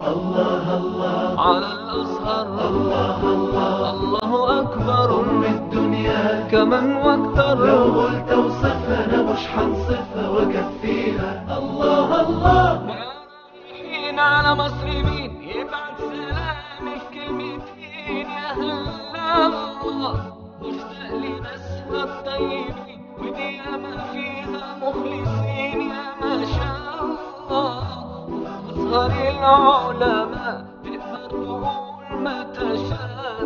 الله الله على الأزهر الله الله الله أكبر أم الدنيا كمن واكثر لو قلت اوصفها أنا مش هنصفها وأكفيها الله الله حين على مسلمين يبعت سلامي في كلمتين يا هلا الله مشتاق لناسها الطيبين ودي ما فيها مخلصين يا ما شاء الله أزهر العلماء تقدر تقول ما تشاء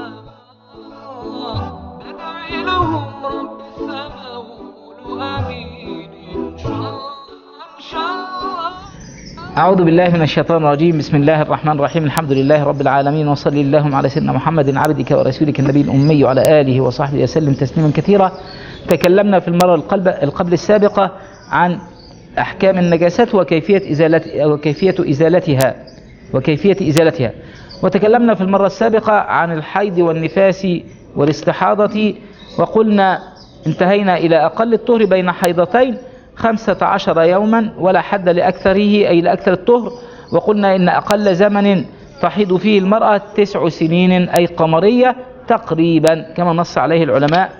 الله بدعي لهم رب السماء وقولوا آمين إن شاء الله إن شاء الله أعوذ بالله من الشيطان الرجيم بسم الله الرحمن الرحيم الحمد لله رب العالمين وصلي اللهم على سيدنا محمد عبدك ورسولك النبي الأمي وعلى آله وصحبه وسلم تسليما كثيرا تكلمنا في المرة القلب القبل السابقة عن أحكام النجاسات وكيفية إزالة وكيفية إزالتها وكيفية إزالتها وتكلمنا في المرة السابقة عن الحيض والنفاس والاستحاضة وقلنا انتهينا إلى أقل الطهر بين حيضتين خمسة عشر يوما ولا حد لأكثره أي لأكثر الطهر وقلنا إن أقل زمن تحيض فيه المرأة تسع سنين أي قمرية تقريبا كما نص عليه العلماء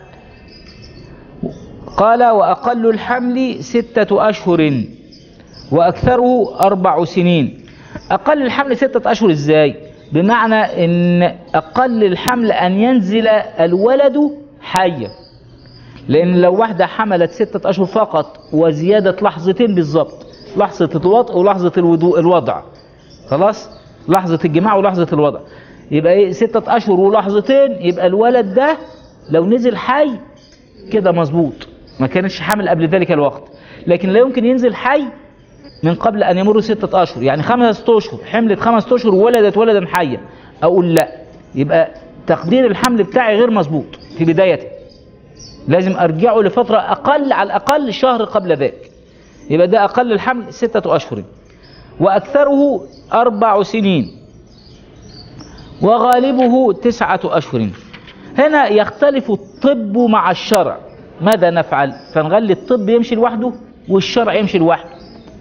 قال وأقل الحمل ستة أشهر وأكثره أربع سنين أقل الحمل ستة أشهر إزاي بمعنى أن أقل الحمل أن ينزل الولد حيا لأن لو واحدة حملت ستة أشهر فقط وزيادة لحظتين بالظبط لحظة الوضع ولحظة الوضوء الوضع خلاص لحظة الجماع ولحظة الوضع يبقى ايه ستة أشهر ولحظتين يبقى الولد ده لو نزل حي كده مظبوط ما كانش حامل قبل ذلك الوقت لكن لا يمكن ينزل حي من قبل أن يمر ستة أشهر يعني خمسة أشهر حملت خمسة أشهر وولدت ولدا حيا أقول لا يبقى تقدير الحمل بتاعي غير مظبوط في بدايته لازم أرجعه لفترة أقل على الأقل شهر قبل ذلك يبقى ده أقل الحمل ستة أشهر وأكثره أربع سنين وغالبه تسعة أشهر هنا يختلف الطب مع الشرع ماذا نفعل فنخلي الطب يمشي لوحده والشرع يمشي لوحده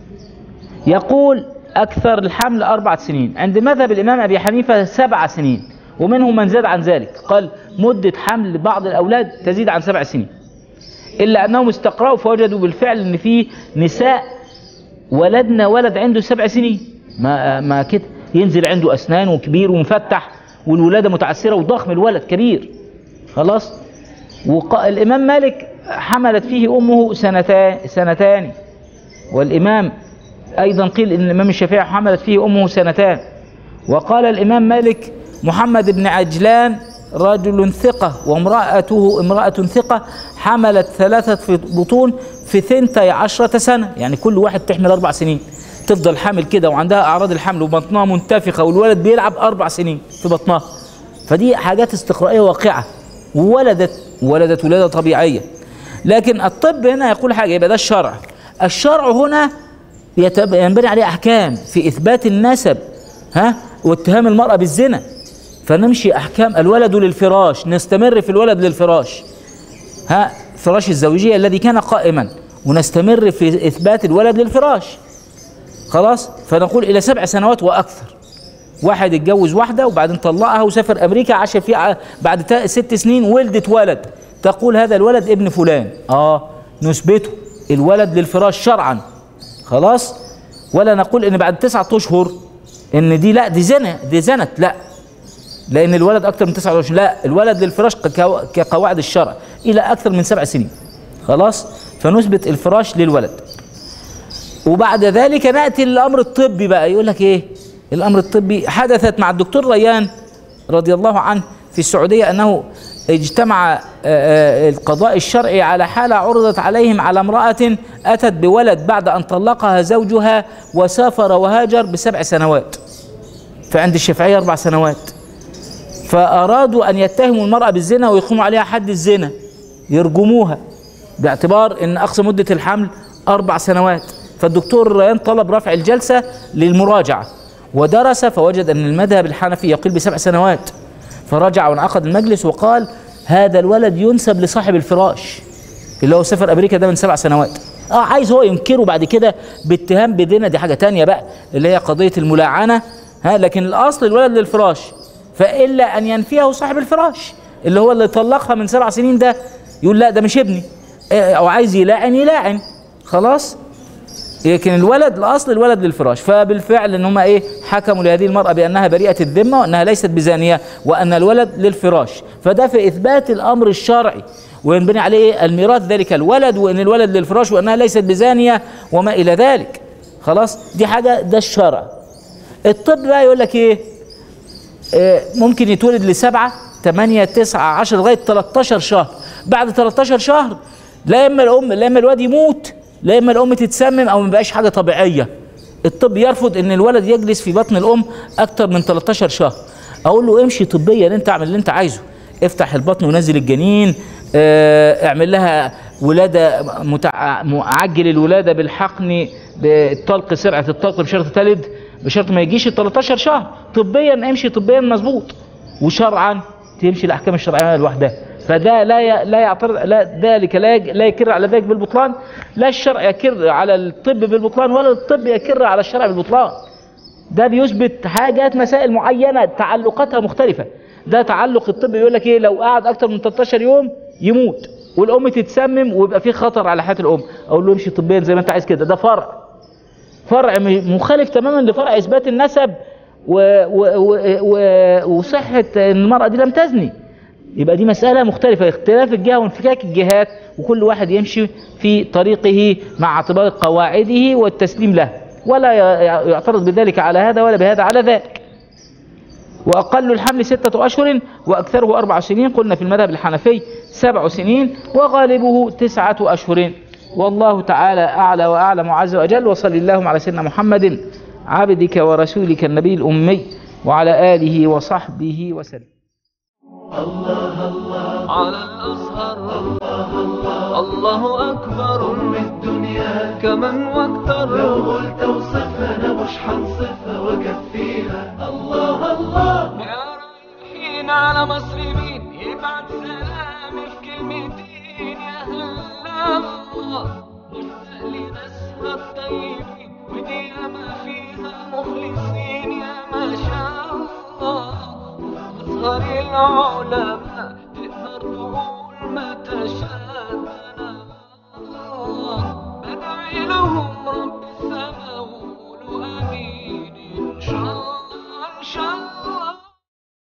يقول أكثر الحمل أربع سنين عند مذهب الإمام أبي حنيفة سبع سنين ومنهم من زاد عن ذلك قال مدة حمل بعض الأولاد تزيد عن سبع سنين إلا أنهم استقرأوا فوجدوا بالفعل أن في نساء ولدنا ولد عنده سبع سنين ما, ما كده ينزل عنده أسنان وكبير ومفتح والولادة متعسرة وضخم الولد كبير خلاص والإمام مالك حملت فيه أمه سنتان, سنتان والإمام أيضا قيل أن الإمام الشافعي حملت فيه أمه سنتان وقال الإمام مالك محمد بن عجلان رجل ثقة وامرأته امرأة ثقة حملت ثلاثة في بطون في ثنتي عشرة سنة يعني كل واحد تحمل أربع سنين تفضل حامل كده وعندها أعراض الحمل وبطنها منتفخة والولد بيلعب أربع سنين في بطنها فدي حاجات استقرائية واقعة وولدت ولدت ولادة طبيعية لكن الطب هنا يقول حاجة يبقى ده الشرع الشرع هنا ينبني عليه أحكام في إثبات النسب ها واتهام المرأة بالزنا فنمشي أحكام الولد للفراش نستمر في الولد للفراش ها فراش الزوجية الذي كان قائما ونستمر في إثبات الولد للفراش خلاص فنقول إلى سبع سنوات وأكثر واحد اتجوز واحدة وبعدين طلقها وسافر أمريكا عاش فيها بعد ست سنين ولدت ولد تقول هذا الولد ابن فلان آه نثبته الولد للفراش شرعا خلاص ولا نقول ان بعد تسعة اشهر ان دي لا دي زنا دي زنت لا لان الولد اكثر من تسعة اشهر لا الولد للفراش كقواعد الشرع الى اكثر من سبع سنين خلاص فنثبت الفراش للولد وبعد ذلك ناتي للامر الطبي بقى يقول لك ايه الامر الطبي حدثت مع الدكتور ريان رضي الله عنه في السعوديه انه اجتمع القضاء الشرعي على حالة عرضت عليهم على امرأة أتت بولد بعد أن طلقها زوجها وسافر وهاجر بسبع سنوات فعند الشافعية أربع سنوات فأرادوا أن يتهموا المرأة بالزنا ويقوموا عليها حد الزنا يرجموها باعتبار أن أقصى مدة الحمل أربع سنوات فالدكتور ريان طلب رفع الجلسة للمراجعة ودرس فوجد أن المذهب الحنفي يقول بسبع سنوات فرجع وانعقد المجلس وقال هذا الولد ينسب لصاحب الفراش اللي هو سافر امريكا ده من سبع سنوات اه عايز هو ينكره بعد كده باتهام بدينا دي حاجه تانية بقى اللي هي قضيه الملاعنه ها لكن الاصل الولد للفراش فالا ان ينفيه صاحب الفراش اللي هو اللي طلقها من سبع سنين ده يقول لا ده مش ابني إيه، او عايز يلاعن يلاعن خلاص لكن الولد الاصل الولد للفراش فبالفعل ان هم ايه حكموا لهذه المراه بانها بريئه الذمه وانها ليست بزانيه وان الولد للفراش فده في اثبات الامر الشرعي وينبني عليه الميراث ذلك الولد وان الولد للفراش وانها ليست بزانيه وما الى ذلك خلاص دي حاجه ده الشرع الطب بقى يقول لك ايه آه، ممكن يتولد لسبعة ثمانية تسعة عشر لغاية 13 شهر بعد 13 شهر لا اما الام لا اما الواد يموت لا اما الام تتسمم او ما يبقاش حاجة طبيعية الطب يرفض ان الولد يجلس في بطن الام اكتر من 13 شهر اقول له امشي طبيا انت اعمل اللي انت عايزه افتح البطن ونزل الجنين آه، اعمل لها ولاده متع... معجل الولاده بالحقن بطلق سرعه الطلق بشرط تلد بشرط ما يجيش ال 13 شهر طبيا امشي طبيا مظبوط وشرعا تمشي الاحكام الشرعيه لوحدها فده لا ي... لا يعترض لا ذلك لا يج... لا يكر على ذلك بالبطلان لا الشرع يكر على الطب بالبطلان ولا الطب يكر على الشرع بالبطلان ده بيثبت حاجات مسائل معينه تعلقاتها مختلفه ده تعلق الطب يقول لك ايه لو قعد اكتر من 13 يوم يموت والام تتسمم ويبقى في خطر على حياه الام اقول له امشي طبيا زي ما انت عايز كده ده فرع فرع م- مخالف تماما لفرع اثبات النسب و و و و وصحه ان المراه دي لم تزني يبقى دي مسألة مختلفة اختلاف الجهة وانفكاك الجهات وكل واحد يمشي في طريقه مع اعتبار قواعده والتسليم له ولا ي- يعترض بذلك على هذا ولا بهذا على ذاك وأقل الحمل ستة أشهر وأكثره أربع سنين قلنا في المذهب الحنفي سبع سنين وغالبه تسعة أشهر والله تعالى أعلى وأعلم عز وجل وصل اللهم على سيدنا محمد عبدك ورسولك النبي الأمي وعلى آله وصحبه وسلم على الأزهر الله أكبر أم الدنيا كمن واكثر لو قلت اوصفها انا مش هنصفها واكفيها الله الله يا رايحين على مصر مين يبعت سلامي في كلمتين يا هلا الله مشتاق لناسها الطيبين ودي ما فيها مخلصين يا ما شاء الله أزهر العلماء تقدر تقول ما تشاء